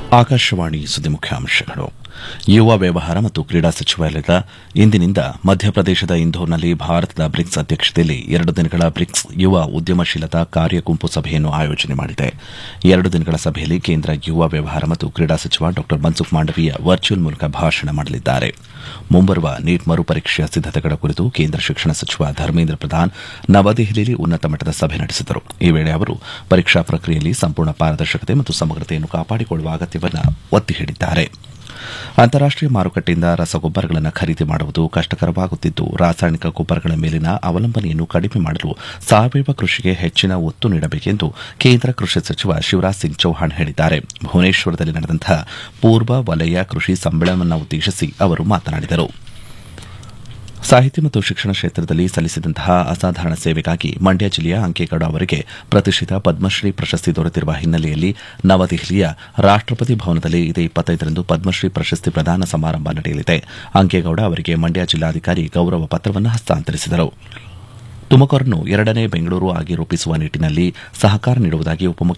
ಆಕಾಶವಾಣಿ ಸುದ್ದಿ ಮುಖ್ಯಾಂಶಗಳು ಯುವ ವ್ಯವಹಾರ ಮತ್ತು ಕ್ರೀಡಾ ಸಚಿವಾಲಯದ ಇಂದಿನಿಂದ ಮಧ್ಯಪ್ರದೇಶದ ಇಂದೋರ್ನಲ್ಲಿ ಭಾರತದ ಬ್ರಿಕ್ಸ್ ಅಧ್ಯಕ್ಷತೆಯಲ್ಲಿ ಎರಡು ದಿನಗಳ ಬ್ರಿಕ್ಸ್ ಯುವ ಉದ್ಯಮಶೀಲತಾ ಕಾರ್ಯ ಗುಂಪು ಸಭೆಯನ್ನು ಆಯೋಜನೆ ಮಾಡಿದೆ ಎರಡು ದಿನಗಳ ಸಭೆಯಲ್ಲಿ ಕೇಂದ್ರ ಯುವ ವ್ಯವಹಾರ ಮತ್ತು ಕ್ರೀಡಾ ಸಚಿವ ಡಾ ಮನ್ಸುಖ್ ಮಾಂಡವೀಯ ವರ್ಚುವಲ್ ಮೂಲಕ ಭಾಷಣ ಮಾಡಲಿದ್ದಾರೆ ಮುಂಬರುವ ನೀಟ್ ಮರುಪರೀಕ್ಷೆಯ ಸಿದ್ದತೆಗಳ ಕುರಿತು ಕೇಂದ್ರ ಶಿಕ್ಷಣ ಸಚಿವ ಧರ್ಮೇಂದ್ರ ಪ್ರಧಾನ್ ನವದೆಹಲಿಯಲ್ಲಿ ಉನ್ನತ ಮಟ್ಟದ ಸಭೆ ನಡೆಸಿದರು ಈ ವೇಳೆ ಅವರು ಪರೀಕ್ಷಾ ಪ್ರಕ್ರಿಯೆಯಲ್ಲಿ ಸಂಪೂರ್ಣ ಪಾರದರ್ಶಕತೆ ಮತ್ತು ಸಮಗ್ರತೆಯನ್ನು ಕಾಪಾಡಿಕೊಳ್ಳುವ ಅಗತ್ಯವನ್ನು ಒತ್ತಿ ಹೇಳಿದ್ದಾರೆ ಅಂತಾರಾಷ್ಟೀಯ ಮಾರುಕಟ್ಟೆಯಿಂದ ರಸಗೊಬ್ಬರಗಳನ್ನು ಖರೀದಿ ಮಾಡುವುದು ಕಷ್ಟಕರವಾಗುತ್ತಿದ್ದು ರಾಸಾಯನಿಕ ಗೊಬ್ಬರಗಳ ಮೇಲಿನ ಅವಲಂಬನೆಯನ್ನು ಕಡಿಮೆ ಮಾಡಲು ಸಾವಯವ ಕೃಷಿಗೆ ಹೆಚ್ಚಿನ ಒತ್ತು ನೀಡಬೇಕೆಂದು ಕೇಂದ್ರ ಕೃಷಿ ಸಚಿವ ಶಿವರಾಜ್ ಸಿಂಗ್ ಚೌಹಾಣ್ ಹೇಳಿದ್ದಾರೆ ಭುವನೇಶ್ವರದಲ್ಲಿ ನಡೆದಂತಹ ಪೂರ್ವ ವಲಯ ಕೃಷಿ ಸಮ್ಮೇಳನವನ್ನುದ್ದೇಶಿಸಿ ಅವರು ಮಾತನಾಡಿದರು ಸಾಹಿತ್ಯ ಮತ್ತು ಶಿಕ್ಷಣ ಕ್ಷೇತ್ರದಲ್ಲಿ ಸಲ್ಲಿಸಿದಂತಹ ಅಸಾಧಾರಣ ಸೇವೆಗಾಗಿ ಮಂಡ್ಯ ಜಿಲ್ಲೆಯ ಅಂಕೇಗೌಡ ಅವರಿಗೆ ಪ್ರತಿಷ್ಠಿತ ಪದ್ಮಶ್ರೀ ಪ್ರಶಸ್ತಿ ದೊರೆತಿರುವ ಹಿನ್ನೆಲೆಯಲ್ಲಿ ನವದೆಹಲಿಯ ರಾಷ್ಟಪತಿ ಭವನದಲ್ಲಿ ಇದೇ ಇಪ್ಪತ್ತೈದರಂದು ಪದ್ಮಶ್ರೀ ಪ್ರಶಸ್ತಿ ಪ್ರದಾನ ಸಮಾರಂಭ ನಡೆಯಲಿದೆ ಅಂಕೇಗೌಡ ಅವರಿಗೆ ಮಂಡ್ಯ ಜಿಲ್ಲಾಧಿಕಾರಿ ಗೌರವ ಪತ್ರವನ್ನು ಹಸ್ತಾಂತರಿಸಿದರು ತುಮಕೂರನ್ನು ಎರಡನೇ ಬೆಂಗಳೂರು ಆಗಿ ರೂಪಿಸುವ ನಿಟ್ಟಿನಲ್ಲಿ ಸಹಕಾರ ನೀಡುವುದಾಗಿ ಉಪಮುಖ್ಯಮಂತ್ರಿ